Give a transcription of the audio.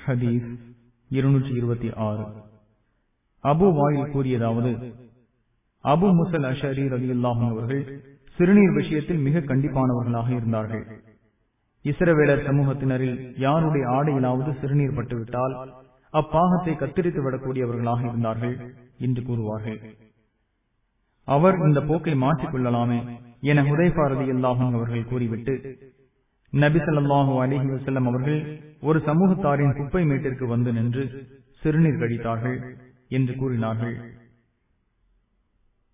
ஹதீஸ் இருநூற்றி இருபத்தி ஆறு அபு வாயில் கூறியதாவது அபு முசல் அஷரி ரவி அவர்கள் சிறுநீர் விஷயத்தில் மிக கண்டிப்பானவர்களாக இருந்தார்கள் இஸ்ரவேலர் சமூகத்தினரில் யாருடைய ஆடையிலாவது சிறுநீர் பட்டுவிட்டால் அப்பாகத்தை கத்தரித்து விடக்கூடியவர்களாக இருந்தார்கள் என்று கூறுவார்கள் அவர் இந்த போக்கை மாற்றிக் கொள்ளலாமே என ஹுதைபாரதி அல்லாஹும் அவர்கள் கூறிவிட்டு நபி சொல்லாஹு அலிஹி வசல்லம் அவர்கள் ஒரு சமூகத்தாரின் குப்பை மேட்டிற்கு வந்து நின்று சிறுநீர் கழித்தார்கள் என்று கூறினார்கள்